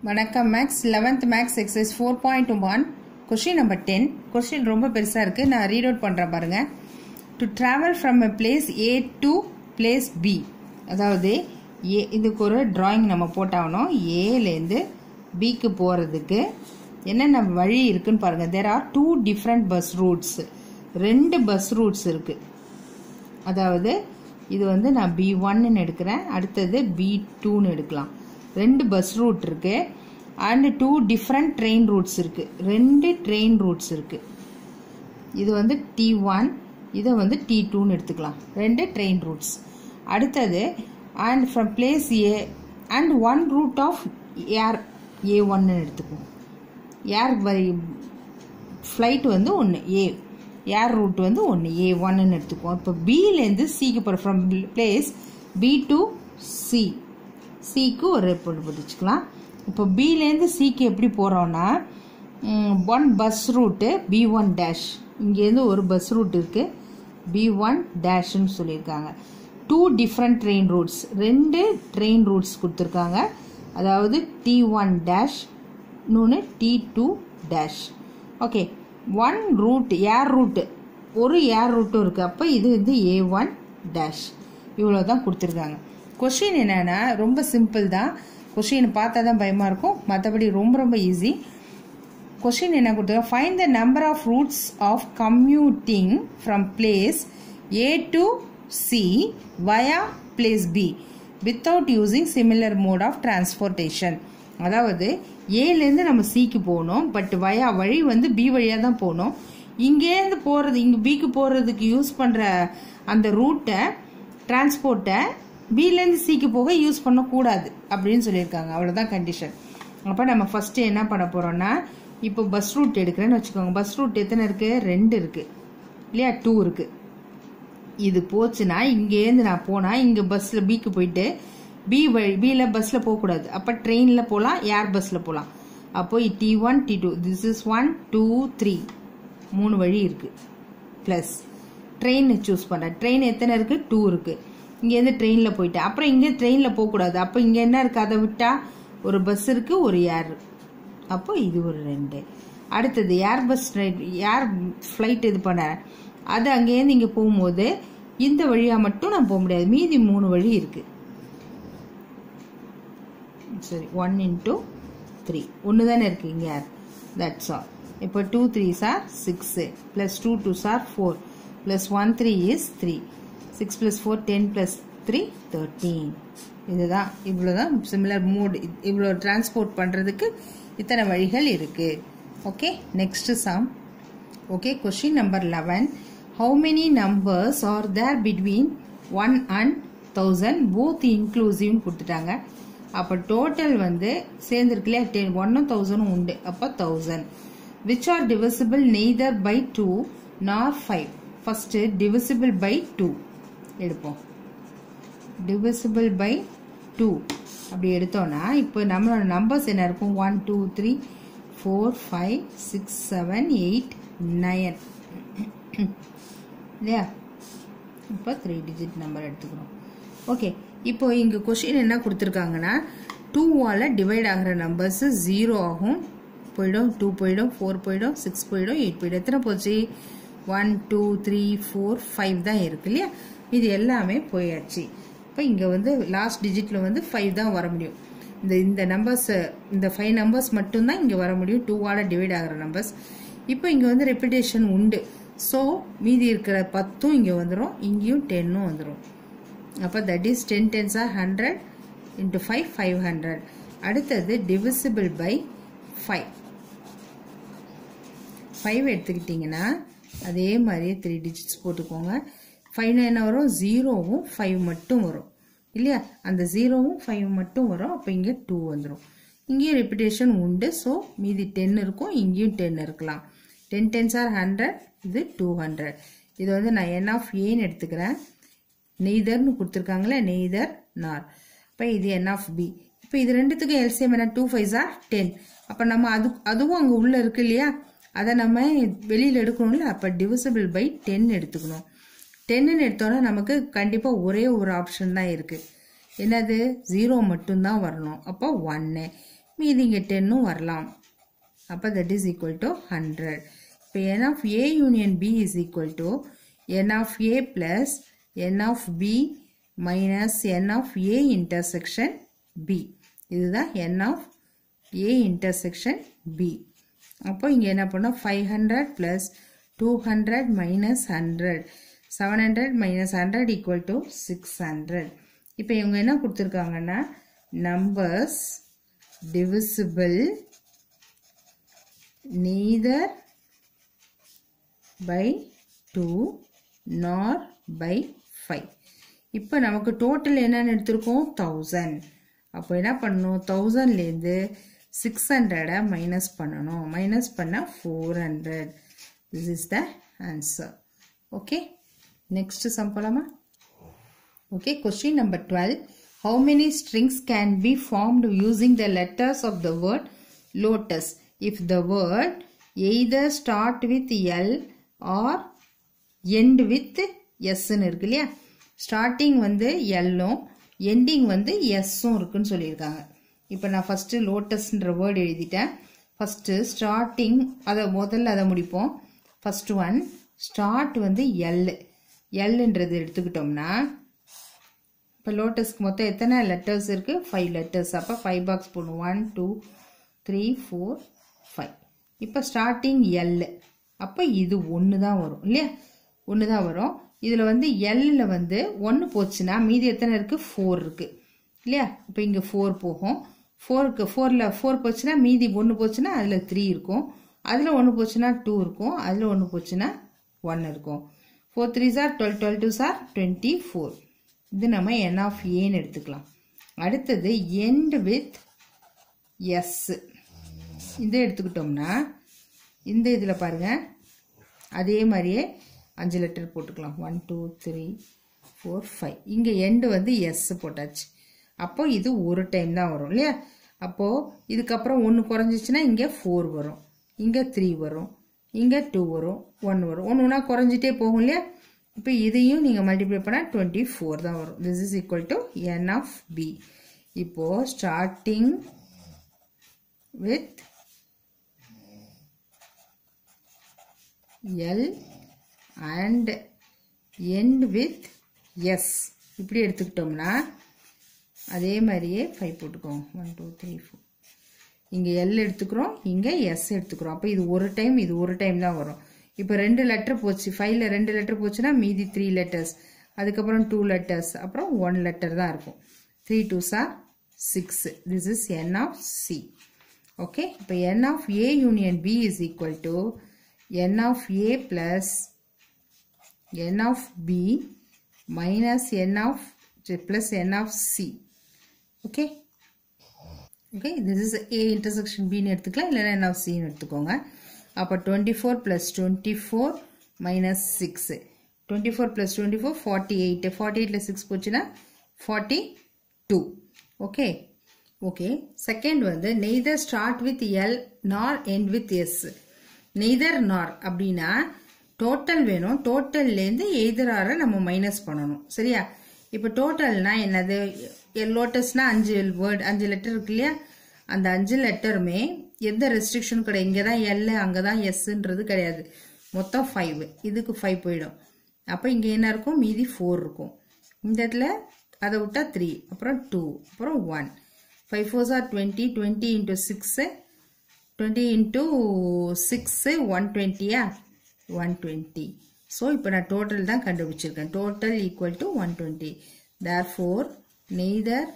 வணக்கம் maths eleventh maths exercise four point one question number ten question ரொம்ப பெருசாக இருக்குது நான் ரீட் அவுட் பண்ணுறேன் பாருங்கள் to travel from a place A to place B அதாவது ஏ இதுக்கு ஒரு டிராயிங் நம்ம போட்டாகணும் ஏலேருந்து பிக்கு போகிறதுக்கு என்னென்ன வழி இருக்குன்னு பாருங்கள் there are two different bus routes ரெண்டு பஸ் ரூட்ஸ் இருக்குது அதாவது இது வந்து நான் பி ஒன்னு எடுக்கிறேன் அடுத்தது பி டூன்னு எடுக்கலாம் ரெண்டு பஸ் ரூட் இருக்கு and two different train routes இருக்கு ரெண்டு ட்ரெயின் ரூட்ஸ் இருக்கு இது வந்து டி ஒன் இதை வந்து டி டூன்னு எடுத்துக்கலாம் ரெண்டு ட்ரெயின் ரூட்ஸ் அடுத்தது and from place A and one route of air A ஒன்னு எடுத்துக்குவோம் ஏர் வரி ஃப்ளைட் வந்து ஒன்று ஏ ஏர் ரூட் வந்து ஒன்று ஏ ஒன்னு எடுத்துக்குவோம் இப்போ பியிலேருந்து சிக்கு போகிற from place B to C சிக்கு ஒரு போட்டு போட்டுச்சுக்கலாம் இப்போ பிலேருந்து சிக்கு எப்படி போகிறோன்னா one bus route B one dash இங்கேருந்து ஒரு பஸ் ரூட் இருக்குது பி ஒன் டேஷ்னு சொல்லியிருக்காங்க டூ டிஃப்ரெண்ட் ட்ரெயின் ரூட்ஸ் ரெண்டு ட்ரெயின் ரூட்ஸ் கொடுத்துருக்காங்க அதாவது டி ஒன் டேஷ் இன்னொன்று T two dash okay one route air route ஒரு ஏர் ரூட்டும் இருக்குது அப்போ இது வந்து ஏ ஒன் டேஷ் இவ்வளோ தான் கொடுத்துருக்காங்க கொஷின் என்னென்னா ரொம்ப சிம்பிள் தான் கொஷின் பார்த்தா தான் பயமாக இருக்கும் மற்றபடி ரொம்ப ரொம்ப ஈஸி கொஷின் என்ன கொடுத்துருக்காங்க find the number of routes of commuting from place A to C via place B without using similar mode of transportation அதாவது ஏலேருந்து நம்ம சிக்கு போகணும் பட் வயா வழி வந்து பி வழியாக தான் போகணும் இங்கேருந்து போகிறது இங்கே பிக்கு போகிறதுக்கு யூஸ் பண்ணுற அந்த ரூட்டை டிரான்ஸ்போர்ட்டை பிலேருந்து சிக்கு போக யூஸ் பண்ணக்கூடாது அப்படின்னு சொல்லியிருக்காங்க அவ்வளோதான் கண்டிஷன் அப்போ நம்ம ஃபஸ்ட்டு என்ன பண்ண போகிறோம்னா இப்போ பஸ் ரூட் எடுக்கிறேன்னு வச்சுக்கோங்க பஸ் ரூட் எத்தனை இருக்குது ரெண்டு இருக்குது இல்லையா டூ இருக்குது இது போச்சுன்னா இங்கேருந்து நான் போனால் இங்கே பஸ்ஸில் பிக்கு போயிட்டு பி வழி பியில் பஸ்ஸில் போகக்கூடாது அப்போ ட்ரெயினில் போகலாம் ஏர் பஸ்ஸில் போகலாம் அப்போ T one T two this is one two three மூணு வழி இருக்குது ப்ளஸ் ட்ரெயின் சூஸ் பண்ணுறேன் ட்ரெயின் எத்தனை இருக்குது டூ இருக்குது இங்கேருந்து ட்ரெயினில் போயிட்டேன் அப்புறம் இங்கே ட்ரெயினில் போகக்கூடாது அப்போ இங்கே என்ன இருக்குது அதை விட்டால் ஒரு பஸ் இருக்குது ஒரு ஏர் அப்போ இது ஒரு ரெண்டு அடுத்தது ஏர் பஸ் ஏர் ஃப்ளைட் இது பண்ணேன் அது அங்கேருந்து இங்கே போகும்போது இந்த வழியாக மட்டும் நான் போக முடியாது மீதி மூணு வழி இருக்குது சரி ஒன் இன்ட்டு த்ரீ ஒன்று தானே இருக்குது இங்கே ஏர் தட்ஸ் ஆல் இப்போ two three are six plus two two are four plus one three is three six plus four ten plus three thirteen இதுதான் இவ்வளோ தான் சிமிலர் மூட் இவ்வளோ டிரான்ஸ்போர்ட் பண்ணுறதுக்கு இத்தனை வழிகள் இருக்குது okay next sum okay question number eleven how many numbers are there between one and thousand both இன்க்ளூசிவ்னு கொடுத்துட்டாங்க அப்போ டோட்டல் வந்து சேர்ந்துருக்கு இல்லையா டென் ஒன்னும் தௌசண்டும் உண்டு அப்போ thousand which are divisible neither by two nor five first divisible by two எடுப்போம் டிவிசிபிள் பை டூ அப்படி எடுத்தோம்னா இப்போ நம்மளோட நம்பர்ஸ் என்ன இருக்கும் one two three four five six seven eight nine இல்லையா இப்போ த்ரீ டிஜிட் நம்பர் எடுத்துக்கிறோம் ஓகே இப்போ இங்கே கொஷின் என்ன கொடுத்துருக்காங்கன்னா டூவால் டிவைட் ஆகிற நம்பர்ஸு ஜீரோ ஆகும் போயிடும் டூ போயிடும் ஃபோர் போயிடும் சிக்ஸ் போயிடும் எயிட் போயிடும் எத்தனை போச்சு one two three four five தான் இருக்கு இல்லையா இது எல்லாமே போயாச்சு இப்போ இங்கே வந்து லாஸ்ட் டிஜிட்டில் வந்து ஃபைவ் தான் வர முடியும் இந்த இந்த நம்பர்ஸ் இந்த ஃபைவ் நம்பர்ஸ் மட்டும்தான் இங்கே வர முடியும் டூவால் டிவைட் ஆகிற நம்பர்ஸ் இப்போ இங்கே வந்து ரெப்பிடேஷன் உண்டு ஸோ மீதி இருக்கிற பத்தும் இங்கே வந்துடும் இங்கேயும் டென்னும் வந்துடும் அப்போ தட் இஸ் டென் டென்ஸா hundred into five five hundred அடுத்தது டிவிசிபிள் பை ஃபைவ் ஃபைவ் எடுத்துக்கிட்டிங்கன்னா அதே மாதிரியே த்ரீ டிஜிட்ஸ் போட்டுக்கோங்க ஃபைவ் என்ன வரும் ஜீரோவும் ஃபைவ் மட்டும் வரும் இல்லையா அந்த ஜீரோவும் ஃபைவ் மட்டும் வரும் அப்போ இங்கே டூ வந்துடும் இங்கேயும் ரெப்பிடேஷன் உண்டு ஸோ மீதி டென் இருக்கும் இங்கேயும் டென் இருக்கலாம் டென் டென்ஸ் ஆர் ஹண்ட்ரட் இது டூ ஹண்ட்ரட் இது வந்து நான் என் ஆஃப் ஏன்னு எடுத்துக்கிறேன் நெய்தர்னு கொடுத்துருக்காங்களே நெய்தர் நார் இப்போ இது என் ஆஃப் பி இப்போ இது ரெண்டுத்துக்கும் எல்சிஎம் என்ன டூ ஃபைவ் ஆர் டென் அப்போ நம்ம அது அதுவும் அங்கே உள்ளே இருக்கு இல்லையா அதை நம்ம வெளியில் எடுக்கணும்ல அப்போ டிவிசிபிள் பை டென் எடுத்துக்கணும் டென்னு எடுத்தோன்னா நமக்கு கண்டிப்பாக ஒரே ஒரு ஆப்ஷன் தான் இருக்குது என்னது ஜீரோ மட்டும்தான் வரணும் அப்போ ஒன்று மீதி இங்கே டென்னும் வரலாம் அப்போ that is equal to hundred இப்போ n of A union B is equal to n of A plus n of B minus n of A intersection B இதுதான் n of A intersection B அப்போ இங்கே என்ன பண்ணோம் five hundred plus two hundred minus hundred seven hundred minus hundred equal to six hundred இப்போ இவங்க என்ன கொடுத்துருக்காங்கன்னா numbers divisible neither by 2 nor by 5 இப்போ நமக்கு டோட்டல் என்னன்னு எடுத்திருக்கோம் தௌசண்ட் அப்போ என்ன பண்ணணும் தௌசண்ட்லேருந்து சிக்ஸ் ஹண்ட்ரடை மைனஸ் பண்ணணும் மைனஸ் பண்ணால் four hundred this is the answer okay next sum போலாமா Okay, question number 12. How many strings can be formed using the letters of the word lotus if the word either start with L or end with S ன்னு இருக்கு இல்லையா starting வந்து எல்லும் ending வந்து எஸ்ஸும் இருக்குன்னு சொல்லியிருக்காங்க இப்போ நான் ஃபஸ்ட்டு லோட்டஸ்ன்ற வேர்டு எழுதிட்டேன் ஃபஸ்ட்டு ஸ்டார்டிங் அதை முதல்ல அதை முடிப்போம் ஃபஸ்ட் ஒன் ஸ்டார்ட் வந்து எல் எல்ன்றது எடுத்துக்கிட்டோம்னா இப்போ லோட்டஸ்க்கு மொத்தம் எத்தனை லெட்டர்ஸ் இருக்குது ஃபைவ் லெட்டர்ஸ் அப்போ ஃபைவ் பாக்ஸ் போடணும் one two three four five இப்போ ஸ்டார்டிங் எல் அப்போ இது ஒன்று தான் வரும் இல்லையா ஒன்று தான் வரும் இதில் வந்து எல்லில் வந்து ஒன்று போச்சுன்னா மீதி எத்தனை இருக்குது ஃபோர் இருக்குது இல்லையா இப்போ இங்கே ஃபோர் போகும் ஃபோருக்கு ஃபோரில் ஃபோர் போச்சுன்னா மீதி ஒன்று போச்சுன்னா அதில் த்ரீ இருக்கும் அதில் ஒன்று போச்சுன்னா டூ இருக்கும் அதில் ஒன்று போச்சுன்னா ஒன் இருக்கும் four three are twelve twelve two are twenty four இது நம்ம என் ஆஃப் ஏன்னு எடுத்துக்கலாம் அடுத்தது எண்ட் வித் எஸ் இதை எடுத்துக்கிட்டோம்னா இந்த இதில் பாருங்க அதே மாதிரியே அஞ்சு லெட்டர் போட்டுக்கலாம் one two three four five இங்கே எண்டு வந்து எஸ் போட்டாச்சு அப்போ இது ஒரு டைம் தான் வரும் இல்லையா அப்போது இதுக்கப்புறம் ஒன்று குறைஞ்சிச்சுன்னா இங்கே ஃபோர் வரும் இங்கே த்ரீ வரும் இங்கே டூ வரும் ஒன் வரும் ஒன்று ஒன்றா குறைஞ்சிட்டே போகும் இல்லையா இப்போ இதையும் நீங்கள் மல்டிப்ளை பண்ணால் டுவெண்ட்டி ஃபோர் தான் வரும் this is equal to n of B இப்போது starting with L and end with S இப்படி எடுத்துக்கிட்டோம்னா அதே மாதிரியே ஃபைவ் போட்டுக்கோங்க ஒன் டூ த்ரீ ஃபோர் இங்கே எல் எடுத்துக்கிறோம் இங்கே எஸ் எடுத்துக்கிறோம் அப்போ இது ஒரு டைம் இது ஒரு டைம் தான் வரும் இப்போ ரெண்டு லெட்டர் போச்சு ஃபைவ்ல ரெண்டு லெட்டர் போச்சுன்னா மீதி த்ரீ லெட்டர்ஸ் அதுக்கப்புறம் டூ லெட்டர்ஸ் அப்புறம் ஒன் லெட்டர் தான் இருக்கும் three two are six this is n of C okay இப்போ n of A union B is equal to n of A plus n of B minus n of plus n of C okay okay this is A intersection பின்னு எடுத்துக்கலாம் இல்லைன்னா n of சின்னு எடுத்துக்கோங்க அப்போ twenty four plus twenty four minus six twenty four plus twenty four forty eight forty எயிட்டில் six போச்சுன்னா forty two okay okay second வந்து neither start with L nor end with S neither nor அப்படின்னா total வேணும் டோட்டல்லேருந்து எய்தராரை நம்ம minus பண்ணணும் சரியா இப்போ டோட்டல்னா என்னது லோட்டஸ்னா அஞ்சு வேர்டு அஞ்சு லெட்டர் இருக்கு இல்லையா அந்த அஞ்சு லெட்டருமே எந்த ரெஸ்ட்ரிக்ஷனும் கிடையாது இங்கே தான் எல் அங்கே தான் எஸ்ன்றது கிடையாது மொத்தம் ஃபைவ் இதுக்கு ஃபைவ் போயிடும் அப்போ இங்கே என்ன இருக்கும் மீதி ஃபோர் இருக்கும் இந்த இடத்துல அதை விட்டா த்ரீ அப்புறம் டூ அப்புறம் one five fours are twenty twenty into six twenty into six one டுவெண்ட்டியா ஒன் டுவெண்ட்டி ஸோ இப்போ நான் டோட்டல் தான் கண்டுபிடிச்சிருக்கேன் total equal to one twenty therefore neither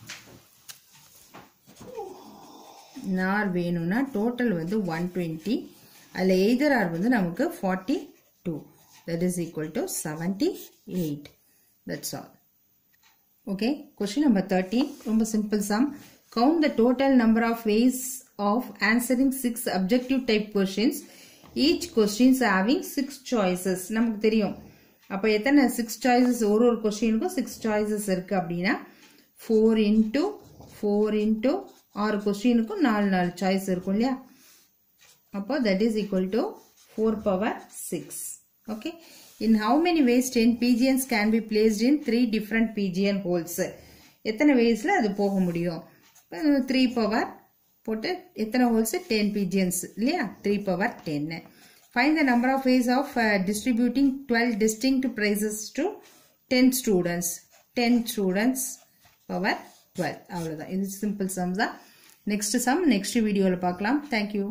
nor வேணும்னா டோட்டல் வந்து ஒன் டுவெண்ட்டி அதில் எய்தர் ஆர் வந்து நமக்கு forty two that is equal to seventy eight that's all okay question number thirteen ரொம்ப simple sum count the total number of ways of answering six objective type questions each questions having six choices நமக்கு தெரியும் அப்போ எத்தனை six choices ஒரு ஒரு கொஸ்டினுக்கும் six choices இருக்குது அப்படின்னா four into four into ஆறு கொஸ்டினுக்கும் நாலு நாலு சாய்ஸ் இருக்கும் இல்லையா அப்போ that is equal to four power six okay in how many ways ten pigeons can be placed in three different pigeon holes எத்தனை வேஸில் அது போக முடியும் த்ரீ பவர் போட்டு எத்தனை ஹோல்ஸ் டென் பிஜியன்ஸ் இல்லையா த்ரீ பவர் டென்னு find the number of ways of distributing twelve distinct prizes to ten students ten students power twelve அவ்வளோதான் இது சிம்பிள் சம் தான் நெக்ஸ்ட் சம் நெக்ஸ்ட் வீடியோவில் பார்க்கலாம் தேங்க்யூ